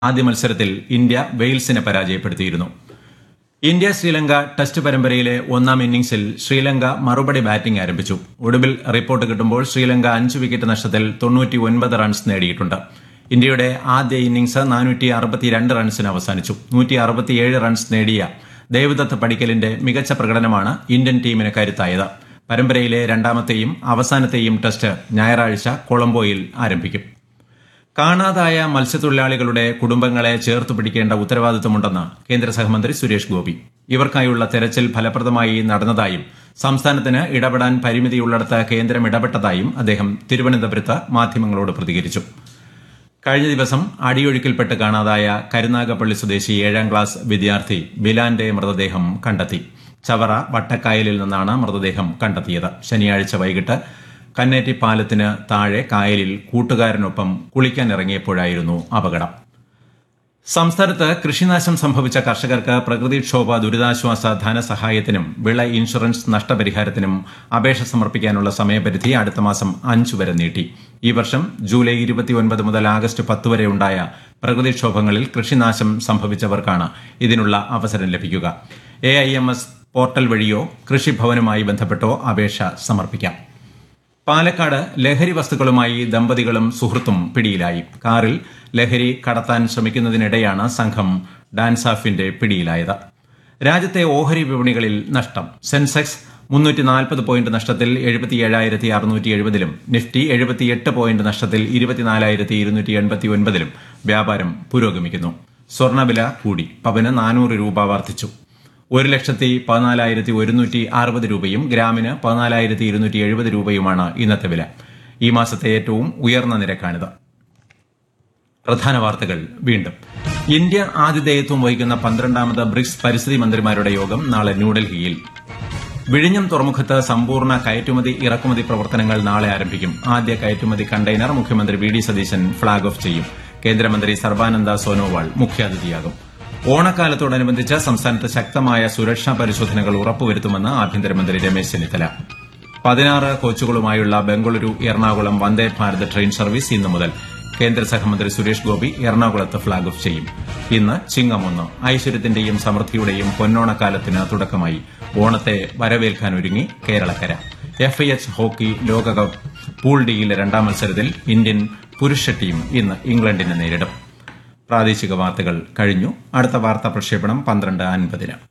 ആദ്യ മത്സരത്തിൽ ഇന്ത്യ വെയിൽസിനെ പരാജയപ്പെടുത്തിയിരുന്നു ഇന്ത്യ ശ്രീലങ്ക ടെസ്റ്റ് പരമ്പരയിലെ ഒന്നാം ഇന്നിംഗ്സിൽ ശ്രീലങ്ക മറുപടി ബാറ്റിംഗ് ആരംഭിച്ചു ഒടുവിൽ റിപ്പോർട്ട് കിട്ടുമ്പോൾ ശ്രീലങ്ക അഞ്ച് വിക്കറ്റ് നഷ്ടത്തിൽ തൊണ്ണൂറ്റി ഒൻപത് റൺസ് നേടിയിട്ടുണ്ട് ഇന്ത്യയുടെ ആദ്യ ഇന്നിംഗ്സ് നാനൂറ്റി അറുപത്തിരണ്ട് റൺസിന് അവസാനിച്ചു നൂറ്റി അറുപത്തിയേഴ് റൺസ് നേടിയ ദേവദത്ത് പടിക്കലിന്റെ മികച്ച പ്രകടനമാണ് ഇന്ത്യൻ ടീമിന് കരുത്തായത് പരമ്പരയിലെ രണ്ടാമത്തെയും അവസാനത്തെയും ടെസ്റ്റ് ഞായറാഴ്ച കൊളംബോയിൽ ആരംഭിക്കും കാണാതായ മത്സ്യത്തൊഴിലാളികളുടെ കുടുംബങ്ങളെ ചേർത്ത് പിടിക്കേണ്ട ഉത്തരവാദിത്തമുണ്ടെന്ന് കേന്ദ്ര സഹമന്ത്രി സുരേഷ് ഗോപി ഇവർക്കായുള്ള തെരച്ചിൽ ഫലപ്രദമായി നടന്നതായും സംസ്ഥാനത്തിന് ഇടപെടാൻ പരിമിതിയുള്ളിടത്ത് കേന്ദ്രം ഇടപെട്ടതായും അദ്ദേഹം തിരുവനന്തപുരത്ത് മാധ്യമങ്ങളോട് പ്രതികരിച്ചു കഴിഞ്ഞ ദിവസം അടിയൊഴുക്കിൽപ്പെട്ട് കാണാതായ കരുനാഗപ്പള്ളി സ്വദേശി ഏഴാം ക്ലാസ് വിദ്യാർത്ഥി ബിലാന്റെ മൃതദേഹം കണ്ടെത്തി ചവറ വട്ടക്കായലിൽ നിന്നാണ് മൃതദേഹം കണ്ടെത്തിയത് ശനിയാഴ്ച വൈകിട്ട് കന്നേറ്റി പാലത്തിന് താഴെ കായലിൽ കൂട്ടുകാരനൊപ്പം കുളിക്കാനിറങ്ങിയപ്പോഴായിരുന്നു അപകടം സംസ്ഥാനത്ത് കൃഷിനാശം സംഭവിച്ച കർഷകർക്ക് പ്രകൃതിക്ഷോഭ ദുരിതാശ്വാസ ധനസഹായത്തിനും വിള ഇൻഷുറൻസ് നഷ്ടപരിഹാരത്തിനും അപേക്ഷ സമർപ്പിക്കാനുള്ള സമയപരിധി അടുത്ത മാസം അഞ്ചു വരെ നീട്ടി ഈ വർഷം ജൂലൈ ഇരുപത്തിയൊൻപത് മുതൽ ആഗസ്റ്റ് പത്ത് വരെ ഉണ്ടായ പ്രകൃതിക്ഷോഭങ്ങളിൽ കൃഷിനാശം സംഭവിച്ചവർക്കാണ് ഇതിനുള്ള അവസരം ലഭിക്കുക A I M S portal വഴിയോ കൃഷിഭവനുമായി ബന്ധപ്പെട്ടോ അപേക്ഷ സമർപ്പിക്കാം പാലക്കാട് ലഹരി വസ്തുക്കളുമായി ദമ്പതികളും സുഹൃത്തും പിടിയിലായി കാറിൽ ലഹരി കടത്താൻ ശ്രമിക്കുന്നതിനിടെയാണ് സംഘം ഡാൻസാഫിന്റെ പിടിയിലായത് രാജ്യത്തെ ഓഹരി വിപണികളിൽ നഷ്ടം സെൻസെക്സ് മുന്നൂറ്റി നാൽപ്പത് പോയിന്റ് നഷ്ടത്തിൽ എഴുപത്തിയേഴായിരത്തി അറുന്നൂറ്റി എഴുപതിലും നിഫ്റ്റി എഴുപത്തിയെട്ട് പോയിന്റ് നഷ്ടത്തിൽ ഇരുപത്തിനാലായിരത്തി ഇരുന്നൂറ്റി എൺപത്തി ഒൻപതിലും വ്യാപാരം പുരോഗമിക്കുന്നു സ്വർണ്ണവില കൂടി പവന് നാനൂറ് രൂപ വർദ്ധിച്ചു ഒരു ലക്ഷത്തി പതിനാലായിരത്തി ഒരുന്നൂറ്റി അറുപത് രൂപയും ഗ്രാമിന് പതിനാലായിരത്തി ഇരുന്നൂറ്റി എഴുപത് രൂപയുമാണ് ഇന്നത്തെ വില ഈ മാസത്തെ ഏറ്റവും ഉയർന്ന നിരക്കാണിത് പ്രധാന വാർത്തകൾ വീണ്ടും ഇന്ത്യ ആതിഥേയത്വം വഹിക്കുന്ന പന്ത്രണ്ടാമത് ബ്രിക്സ് പരിസ്ഥിതി മന്ത്രിമാരുടെ യോഗം നാളെ ന്യൂഡൽഹിയിൽ വിഴിഞ്ഞം തുറമുഖത്ത് സമ്പൂർണ്ണ കയറ്റുമതി ഇറക്കുമതി പ്രവർത്തനങ്ങൾ നാളെ ആരംഭിക്കും ആദ്യ കയറ്റുമതി കണ്ടെയ്നർ മുഖ്യമന്ത്രി V D Satheesan flag off ചെയ്യും കേന്ദ്രമന്ത്രി സർബാനന്ദ സോനോവാൾ മുഖ്യാതിഥിയാകും ഓണക്കാലത്തോടനുബന്ധിച്ച് സംസ്ഥാനത്ത് ശക്തമായ സുരക്ഷാ പരിശോധനകൾ ഉറപ്പുവരുത്തുമെന്ന് ആഭ്യന്തരമന്ത്രി രമേശ് ചെന്നിത്തല പതിനാറ് കോച്ചുകളുമായുള്ള ബംഗളൂരു എറണാകുളം വന്ദേ ഭാരത് ട്രെയിൻ സർവീസ് ഇന്നു മുതൽ കേന്ദ്ര സഹമന്ത്രി സുരേഷ് ഗോപി എറണാകുളത്ത് ഫ്ളാഗ് ഓഫ് ചെയ്യും ഇന്ന് ചിങ്ങമൊന്ന് ഐശ്വര്യത്തിന്റെയും സമൃദ്ധിയുടെയും പൊന്നോണക്കാലത്തിന് തുടക്കമായി ഓണത്തെ വരവേൽക്കാനൊരുങ്ങി കേരളക്കര എഫ് എച്ച് ഹോക്കി ലോകകപ്പ് പൂൾ ഡിയിലെ രണ്ടാം മത്സരത്തിൽ ഇന്ത്യൻ പുരുഷ ടീം ഇന്ന് ഇംഗ്ലണ്ടിനെ നേരിടും പ്രാദേശിക വാർത്തകൾ കഴിഞ്ഞു അടുത്ത വാർത്താ പ്രക്ഷേപണം പന്ത്രണ്ട് അൻപതിന്